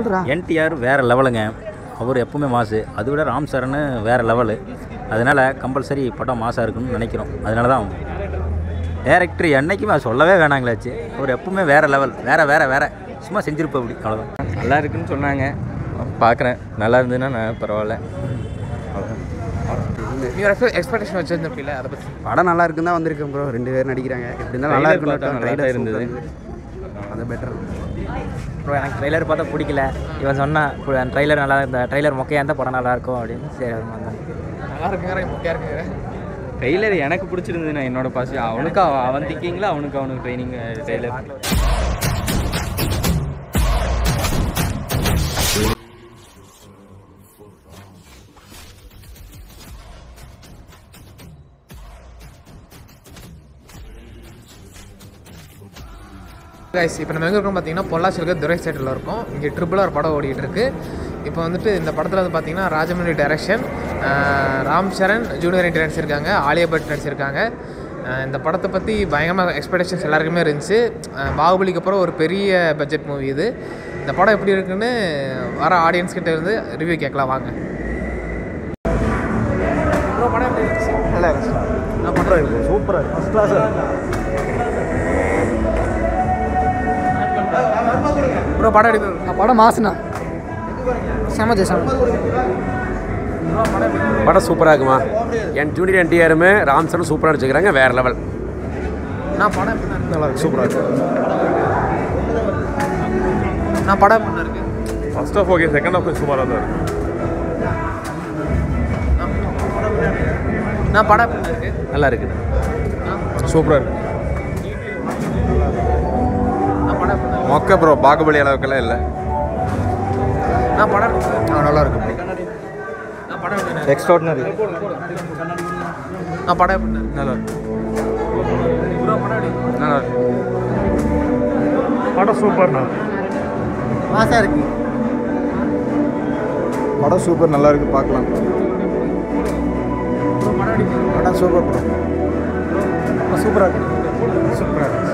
சொல்கிறா என்டிஆர் வேறு லெவலுங்க அவர் எப்பவுமே மாசு அதை விட ராம் சரண் வேறு லெவலு அதனால் கம்பல்சரி படம் மாசாக இருக்குன்னு நினைக்கிறோம் அதனால தான் டேரக்டர் என்னைக்குமே அது சொல்லவே வேணாங்களாச்சு அவர் எப்பவுமே வேறு லெவல் வேறு வேறு வேறு சும்மா செஞ்சிருப்பா அப்படி அவ்வளோதான் நல்லா இருக்குன்னு சொன்னாங்க பார்க்குறேன் நல்லா இருந்ததுன்னா நான் பரவாயில்ல நீங்கள் எக்ஸ்பெக்டேஷன் வச்சுருந்தப்பீல அதை பற்றி படம் நல்லா இருக்குன்னு தான் வந்திருக்கேன் ப்ரோ ரெண்டு பேர் நடிக்கிறாங்க எப்படி இருந்தாலும் நல்லா Trailer பார்த்தா நல்லா தான் இருக்குன்னு இருந்தது. அது பெட்டர் ப்ரோ எனக்கு ட்ரைலர் பார்த்தா பிடிக்கல இவன் சொன்னான் ட்ரைலர் நல்லா இந்த ட்ரைலர் மொக்கையாக இருந்தால் படம் நல்லா இருக்கும் அப்படின்னு சரி அது மாதிரி தான் நல்லா இருக்குங்கிற முக்கியம் இருக்குங்கிற ட்ரெய்லர் எனக்கு பிடிச்சிருந்தது நான் என்னோட பாசி அவனுக்கு அவன் அவன் திங்கிங்கில் அவனுக்கு அவனுக்கு ட்ரைனிங் ட்ரெய்லர் கைஸ் இப்போ நம்ம எங்கே இருக்கோம் பார்த்தீங்கன்னா பொள்ளாச்சியில் இருக்க துரை தேட்டரில் இருக்கோம் இங்கே ட்ரிபிள் ஆர் படம் ஓடிட்டு இருக்கு இப்போ வந்துட்டு இந்த படத்தில் வந்து பார்த்தீங்கன்னா Rajamouli direction Ram Charan junior N T நடிச்சிருக்காங்க ஆலியா பட் நடிச்சிருக்காங்க அஹ் இந்த படத்தை பற்றி பயங்கரமாக எக்ஸ்பெக்டேஷன்ஸ் எல்லாருக்குமே இருந்துச்சு அஹ் பாகுபலிக்கு அப்புறம் ஒரு பெரிய பட்ஜெட் மூவி இது இந்த படம் எப்படி இருக்குன்னு வர ஆடியன்ஸ் கிட்ட இருந்து ரிவ்யூ கேட்கலாம் வாங்க ப்ரோ படம் எப்படி இருந்துச்சு நல்லா இருந்துச்சு நான் பண்ணுறேன் சூப்பராக ஃபஸ்ட் கிளாஸ் ப்ரோ படம் எப்படி இருக்கு? படம் மாசுண்ணா செம ஜெசம் படம் சூப்பராக இருக்குமா என் ஜூனியர் என்டிஆருமே ராம் சரண் சூப்பராக நடிச்சுக்கிறாங்க வேறு லெவல் நான் படம் எப்படி இருக்கு? நல்லா இருக்கு சூப்பராக இருக்கு நான் படம் எப்படி இருக்கு first half okay second half சுமாராக தான் இருக்கு நான் படம் எப்படி இருக்கு நல்லா இருக்குது சூப்பராக இருக்கு நான் படம் எப்படி இருக்கு மொக்க ப்ரோ பாகுபலி அளவுக்கெல்லாம் இல்லை நான் படம் எப்படி இருக்கு? நல்லா இருக்கு நான் படம் எப்படி இருக்கு? எக்ஸ்ட்ராடினரி நான் படம் எப்படி இருக்கு? நல்லா இருக்கு ப்ரோ படம் எப்படி இருக்கு? நல்லா இருக்கு படம் சூப்பர்ண்ணா மாசாக இருக்கு படம் சூப்பர் நல்லா இருக்கு பார்க்கலாம் ப்ரோ படம் எப்படி இருக்கு? படம் சூப்பர் ப்ரோ சூப்பராக இருக்கு சூப்பராக இருக்கு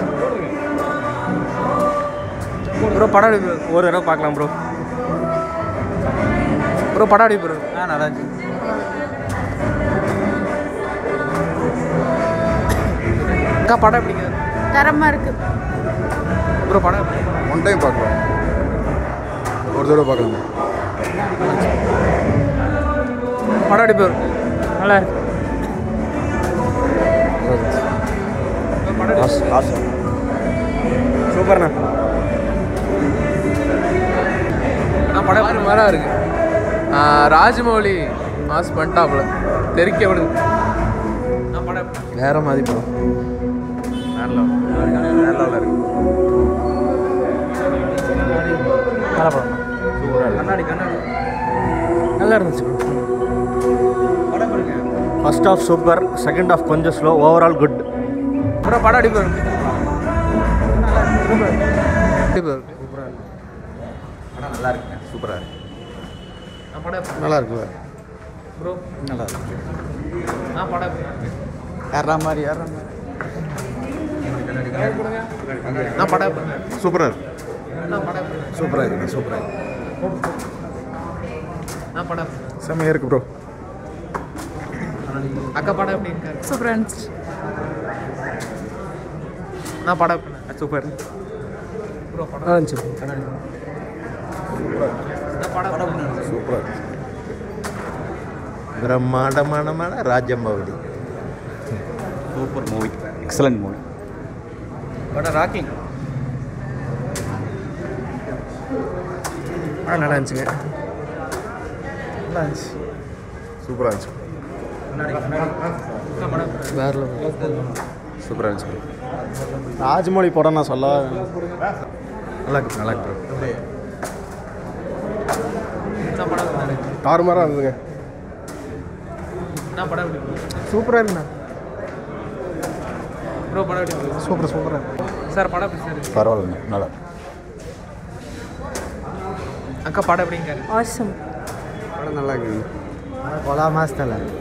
ப்ரோ படம் எப்படி இருக்கு? ஒரு தடவை பார்க்கலாம் ப்ரோ ப்ரோ படம் எப்படி ப்ரோ ஆ நல்லா இருந்துச்சு அக்கா படம் எப்படி இருக்கு? தரமாக இருக்கு ப்ரோ படம் எப்படி இருக்கு? ஒன் டைம் பார்க்கலாம் ஒரு தடவை பார்க்கலாம் படம் எப்படி இருக்கு? நல்லா இருக்கு ப்ரோ, படம் எப்படி இருக்கு? சூப்பர்ண்ணா நான் படம் எப்படி மாதிரி இருக்கு ராஜமௌழி மாஸ் பண்ணிட்டாப்புல தெரிக்க விடுது நான் படம் எப்படி இருக்கு? வேற மாதிரி படம் வேற லெவல் வேற லெவலில் இருக்கு நல்லா படம் கண்ணாடி கண்ணாடி நல்லா இருந்துச்சு first half super second half கொஞ்சம் ஸ்லோ ஓவரால் குட் ப்ரோ படம் எப்படி ப்ரோ இருக்கு? எப்படி ப்ரோ இருக்கு? படம் நல்லா இருக்குங்க சூப்பராக இருக்கு நான் படம் எப்படி நல்லா இருக்கு ப்ரோ நல்லா இருக்கு நான் படம் எப்படி இருக்கு? ஏறா மாதிரி ஏறா மாதிரி நான் படம் எப்படி இருக்கு? சூப்பராக இருக்கு நான் படம் எப்படி இருக்கு? சூப்பராக இருக்கு சூப்பராக இருக்கு நான் படம் எப்படி இருக்கு? செம்மையாக இருக்கு ப்ரோ அக்கா படம் எப்படி இருக்காரு சூப்பராக இருந்துச்சு நான் படம் எப்படி இருக்கு? சூப்பர் ப்ரோ படம் நல்லா இருந்துச்சு நான் படம் எப்படி இருக்கு? சூப்பராக இருக்கு பிரம்மாண்டமானமான ராஜ்யம்பவதி சூப்பர் மூவி எக்ஸலண்ட் மூவி படம் ராக்கிங் படம் நல்லா இருந்துச்சுங்க நல்லா இருந்துச்சு சூப்பராக இருந்துச்சு வேற level. சூப்பராக இருந்துச்சு ராஜமௌழி படம் நான் சொல்ல நல்லா இருக்கு நல்லா இருக்கு நான் படம் எப்படி இருக்கு? தாறுமாறாக இருந்ததுங்க நான் படம் எப்படி இருக்கு? சூப்பராக இருக்குண்ணா ப்ரோ படம் எப்படி இருக்கு? சூப்பர் சூப்பராக இருக்கு சார் படம் எப்படி சார் இருக்கு? பரவாயில்லைங்க நல்லா அக்கா படம் எப்படிங்க இருக்கு? ஆசம் படம் நல்லா இருக்குங்க கொலா மாசத்தில்